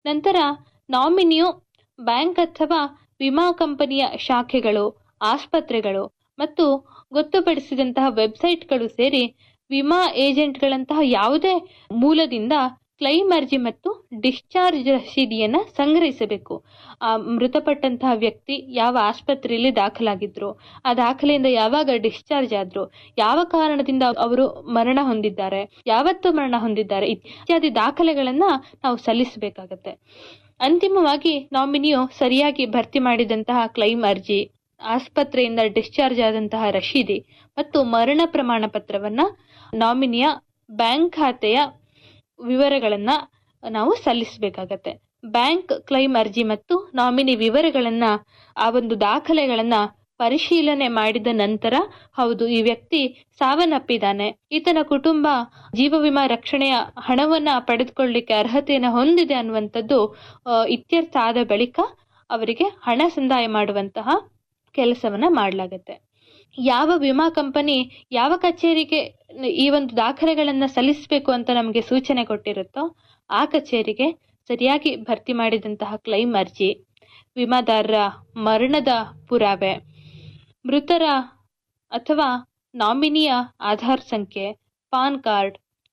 ನಂತರ ನಾಮಿನಿಯು ಬ್ಯಾಂಕ್ ಅಥವಾ ವಿಮಾ ಕಂಪನಿಯ ಶಾಖೆಗಳು ಆಸ್ಪತ್ರೆಗಳು ಮತ್ತು ಗೊತ್ತುಪಡಿಸಿದಂತಹ ವೆಬ್ಸೈಟ್ಗಳು ಸೇರಿ ವಿಮಾ ಏಜೆಂಟ್ಗಳಂತಹ ಯಾವುದೇ ಮೂಲದಿಂದ ಕ್ಲೈಮ್ ಅರ್ಜಿ ಮತ್ತು ಡಿಸ್ಚಾರ್ಜ್ ರಸೀದಿಯನ್ನು ಸಂಗ್ರಹಿಸಬೇಕು ಆ ಮೃತಪಟ್ಟಂತಹ ವ್ಯಕ್ತಿ ಯಾವ ಆಸ್ಪತ್ರೆಯಲ್ಲಿ ದಾಖಲಾಗಿದ್ರು ಆ ದಾಖಲೆಯಿಂದ ಯಾವಾಗ ಡಿಸ್ಚಾರ್ಜ್ ಆದ್ರು ಯಾವ ಕಾರಣದಿಂದ ಅವರು ಮರಣ ಹೊಂದಿದ್ದಾರೆ ಯಾವತ್ತು ಮರಣ ಹೊಂದಿದ್ದಾರೆ ಇತ್ಯಾದಿ ದಾಖಲೆಗಳನ್ನ ನಾವು ಸಲ್ಲಿಸಬೇಕಾಗತ್ತೆ ಅಂತಿಮವಾಗಿ ನಾಮಿನಿಯು ಸರಿಯಾಗಿ ಭರ್ತಿ ಮಾಡಿದಂತಹ ಕ್ಲೈಮ್ ಅರ್ಜಿ ಆಸ್ಪತ್ರೆಯಿಂದ ಡಿಸ್ಚಾರ್ಜ್ ಆದಂತಹ ರಶೀದಿ ಮತ್ತು ಮರಣ ಪ್ರಮಾಣ ಪತ್ರವನ್ನ ನಾಮಿನಿಯ ಬ್ಯಾಂಕ್ ಖಾತೆಯ ವಿವರಗಳನ್ನ ನಾವು ಸಲ್ಲಿಸಬೇಕಾಗತ್ತೆ ಬ್ಯಾಂಕ್ ಕ್ಲೈಮ್ ಅರ್ಜಿ ಮತ್ತು ನಾಮಿನಿ ವಿವರಗಳನ್ನ ಆ ಒಂದು ದಾಖಲೆಗಳನ್ನ ಪರಿಶೀಲನೆ ಮಾಡಿದ ನಂತರ ಹೌದು ಈ ವ್ಯಕ್ತಿ ಸಾವನ್ನಪ್ಪಿದ್ದಾನೆ ಈತನ ಕುಟುಂಬ ಜೀವ ವಿಮಾ ರಕ್ಷಣೆಯ ಹಣವನ್ನ ಪಡೆದುಕೊಳ್ಳಿಕ್ಕೆ ಅರ್ಹತೆಯನ್ನು ಹೊಂದಿದೆ ಅನ್ನುವಂಥದ್ದು ಆ, ಇತ್ಯರ್ಥ ಆದ ಬಳಿಕ ಅವರಿಗೆ ಹಣ ಸಂದಾಯ ಮಾಡುವಂತಹ ಕೆಲಸವನ್ನ ಮಾಡಲಾಗತ್ತೆ ಯಾವ ವಿಮಾ ಕಂಪನಿ ಯಾವ ಕಚೇರಿಗೆ ಈ ಒಂದು ದಾಖಲೆಗಳನ್ನ ಸಲ್ಲಿಸಬೇಕು ಅಂತ ನಮಗೆ ಸೂಚನೆ ಕೊಟ್ಟಿರುತ್ತೋ ಆ ಕಚೇರಿಗೆ ಸರಿಯಾಗಿ ಭರ್ತಿ ಮಾಡಿದಂತಹ ಕ್ಲೈಮ್ ಅರ್ಜಿ ವಿಮಾದಾರರ ಮರಣದ ಪುರಾವೆ ಮೃತರ ಅಥವಾ ನಾಮಿನಿಯ ಆಧಾರ್ ಸಂಖ್ಯೆ ಪಾನ್ ಕಾರ್ಡ್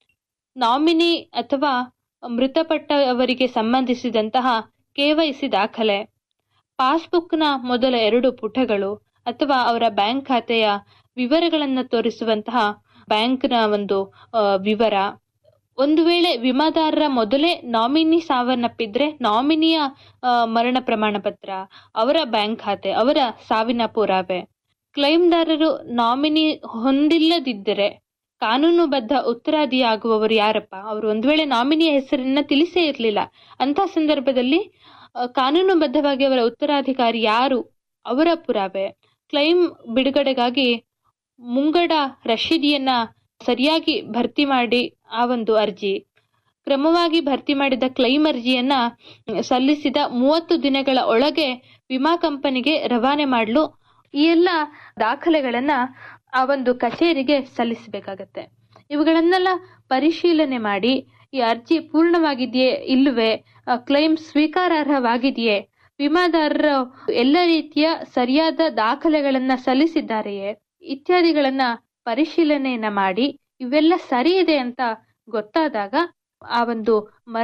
ನಾಮಿನಿ ಅಥವಾ ಮೃತಪಟ್ಟವರಿಗೆ ಸಂಬಂಧಿಸಿದಂತಹ ಕೆವೈಸಿ ದಾಖಲೆ ಪಾಸ್ಬುಕ್ನ ಮೊದಲ ಎರಡು ಪುಟಗಳು ಅಥವಾ ಅವರ ಬ್ಯಾಂಕ್ ಖಾತೆಯ ವಿವರಗಳನ್ನು ತೋರಿಸುವಂತಹ ಬ್ಯಾಂಕ್ನ ಒಂದು ಆ, ವಿವರ ಒಂದು ವೇಳೆ ವಿಮಾದಾರರ ಮೊದಲೇ ನಾಮಿನಿ ಸಾವನ್ನಪ್ಪಿದ್ರೆ ನಾಮಿನಿಯ ಆ, ಮರಣ ಪ್ರಮಾಣ ಪತ್ರ ಅವರ ಬ್ಯಾಂಕ್ ಖಾತೆ ಅವರ ಸಾವಿನ ಪುರಾವೆ ಕ್ಲೈಮ್ದಾರರು ನಾಮಿನಿ ಹೊಂದಿಲ್ಲದಿದ್ದರೆ ಕಾನೂನುಬದ್ಧ ಉತ್ತರಾದಿಯಾಗುವವರು ಯಾರಪ್ಪ ಅವರು ಒಂದು ವೇಳೆ ನಾಮಿನಿಯ ಹೆಸರನ್ನ ತಿಳಿಸೇ ಇರಲಿಲ್ಲ ಅಂತ ಸಂದರ್ಭದಲ್ಲಿ ಆ, ಕಾನೂನುಬದ್ಧವಾಗಿ ಅವರ ಉತ್ತರಾಧಿಕಾರಿ ಯಾರು ಅವರ ಪುರಾವೆ ಕ್ಲೈಮ್ ಬಿಡುಗಡೆಗಾಗಿ ಮುಂಗಡ ರಶೀದಿಯನ್ನ ಸರಿಯಾಗಿ ಭರ್ತಿ ಮಾಡಿ ಆ ಒಂದು ಅರ್ಜಿ ಕ್ರಮವಾಗಿ ಭರ್ತಿ ಮಾಡಿದ ಕ್ಲೈಮ್ ಅರ್ಜಿಯನ್ನ ಸಲ್ಲಿಸಿದ ಮೂವತ್ತು ದಿನಗಳ ಒಳಗೆ ವಿಮಾ ಕಂಪನಿಗೆ ರವಾನೆ ಮಾಡಲು ಈ ಎಲ್ಲ ದಾಖಲೆಗಳನ್ನ ಆ ಒಂದು ಕಚೇರಿಗೆ ಸಲ್ಲಿಸಬೇಕಾಗತ್ತೆ ಇವುಗಳನ್ನೆಲ್ಲ ಪರಿಶೀಲನೆ ಮಾಡಿ ಈ ಅರ್ಜಿ ಪೂರ್ಣವಾಗಿದೆಯೇ ಇಲ್ಲವೇ ಕ್ಲೈಮ್ ಸ್ವೀಕಾರಾರ್ಹವಾಗಿದೆಯೇ ವಿಮಾದಾರರು ಎಲ್ಲ ರೀತಿಯ ಸರಿಯಾದ ದಾಖಲೆಗಳನ್ನ ಸಲ್ಲಿಸಿದ್ದಾರೆಯೇ ಇತ್ಯಾದಿಗಳನ್ನ ಪರಿಶೀಲನೆಯನ್ನ ಮಾಡಿ ಇವೆಲ್ಲ ಸರಿ ಇದೆ ಅಂತ ಗೊತ್ತಾದಾಗ ಆ ಒಂದು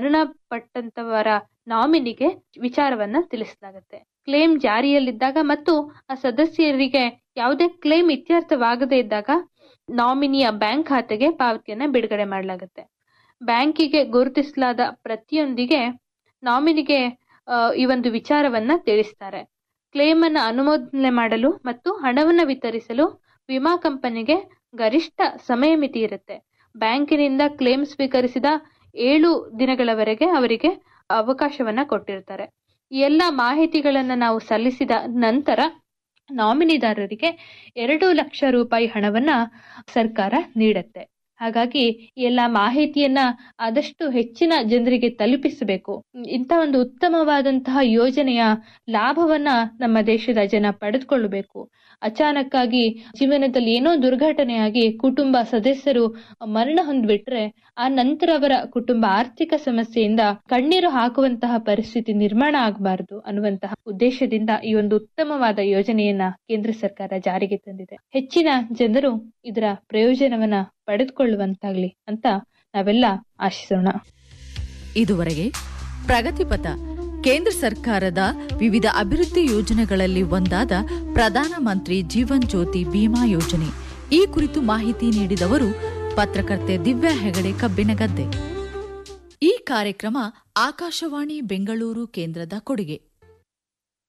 ಮರಣಪಟ್ಟಂತವರ ನಾಮಿನಿಗೆ ವಿಚಾರವನ್ನ ತಿಳಿಸಲಾಗುತ್ತೆ ಕ್ಲೇಮ್ ಜಾರಿಯಲ್ಲಿದ್ದಾಗ ಮತ್ತು ಆ ಸದಸ್ಯರಿಗೆ ಯಾವುದೇ ಕ್ಲೇಮ್ ಇತ್ಯರ್ಥವಾಗದೇ ಇದ್ದಾಗ ನಾಮಿನಿಯ ಬ್ಯಾಂಕ್ ಖಾತೆಗೆ ಪಾವತಿಯನ್ನ ಬಿಡುಗಡೆ ಮಾಡಲಾಗುತ್ತೆ ಬ್ಯಾಂಕಿಗೆ ಗುರುತಿಸಲಾದ ಪ್ರತಿಯೊಂದಿಗೆ ನಾಮಿನಿಗೆ ಆ, ಈ ಒಂದು ವಿಚಾರವನ್ನ ತಿಳಿಸ್ತಾರೆ ಕ್ಲೇಮ್ ಅನ್ನ ಅನುಮೋದನೆ ಮಾಡಲು ಮತ್ತು ಹಣವನ್ನ ವಿತರಿಸಲು ವಿಮಾ ಕಂಪನಿಗೆ ಗರಿಷ್ಠ ಸಮಯ ಮಿತಿ ಇರುತ್ತೆ ಬ್ಯಾಂಕಿನಿಂದ ಕ್ಲೇಮ್ ಸ್ವೀಕರಿಸಿದ ಏಳು ದಿನಗಳವರೆಗೆ ಅವರಿಗೆ ಅವಕಾಶವನ್ನ ಕೊಟ್ಟಿರ್ತಾರೆ ಈ ಎಲ್ಲ ಮಾಹಿತಿಗಳನ್ನ ನಾವು ಸಲ್ಲಿಸಿದ ನಂತರ ನಾಮಿನಿದಾರರಿಗೆ ಎರಡು ಲಕ್ಷ ರೂಪಾಯಿ ಹಣವನ್ನ ಸರ್ಕಾರ ನೀಡುತ್ತೆ ಹಾಗಾಗಿ ಈ ಎಲ್ಲ ಮಾಹಿತಿಯನ್ನ ಆದಷ್ಟು ಹೆಚ್ಚಿನ ಜನರಿಗೆ ತಲುಪಿಸಬೇಕು ಇಂಥ ಒಂದು ಉತ್ತಮವಾದಂತಹ ಯೋಜನೆಯ ಲಾಭವನ್ನ ನಮ್ಮ ದೇಶದ ಜನ ಪಡೆದುಕೊಳ್ಳಬೇಕು ಅಚಾನಕ್ಕಾಗಿ ಜೀವನದಲ್ಲಿ ಏನೋ ದುರ್ಘಟನೆಯಾಗಿ ಕುಟುಂಬ ಸದಸ್ಯರು ಮರಣ ಹೊಂದ್ಬಿಟ್ರೆ ಆ ನಂತರ ಅವರ ಕುಟುಂಬ ಆರ್ಥಿಕ ಸಮಸ್ಯೆಯಿಂದ ಕಣ್ಣೀರು ಹಾಕುವಂತಹ ಪರಿಸ್ಥಿತಿ ನಿರ್ಮಾಣ ಆಗಬಾರದು ಅನ್ನುವಂತಹ ಉದ್ದೇಶದಿಂದ ಈ ಒಂದು ಉತ್ತಮವಾದ ಯೋಜನೆಯನ್ನ ಕೇಂದ್ರ ಸರ್ಕಾರ ಜಾರಿಗೆ ತಂದಿದೆ ಹೆಚ್ಚಿನ ಜನರು ಇದರ ಪ್ರಯೋಜನವನ್ನ ಪಡೆದುಕೊಳ್ಳುವಂತಾಗ್ಲಿ ಅಂತ ನಾವೆಲ್ಲ ಆಶಿಸೋಣ ಇದುವರೆಗೆ ಪ್ರಗತಿಪಥ ಕೇಂದ್ರ ಸರ್ಕಾರದ ವಿವಿಧ ಅಭಿವೃದ್ಧಿ ಯೋಜನೆಗಳಲ್ಲಿ ಒಂದಾದ ಪ್ರಧಾನಮಂತ್ರಿ ಜೀವನ್ ಜ್ಯೋತಿ ಬಿಮಾ ಯೋಜನೆ ಈ ಕುರಿತು ಮಾಹಿತಿ ನೀಡಿದವರು ಪತ್ರಕರ್ತೆ ದಿವ್ಯಾ ಹೆಗಡೆ ಕಬ್ಬಿನಗದ್ದೆ ಈ ಕಾರ್ಯಕ್ರಮ ಆಕಾಶವಾಣಿ ಬೆಂಗಳೂರು ಕೇಂದ್ರದ ಕೊಡುಗೆ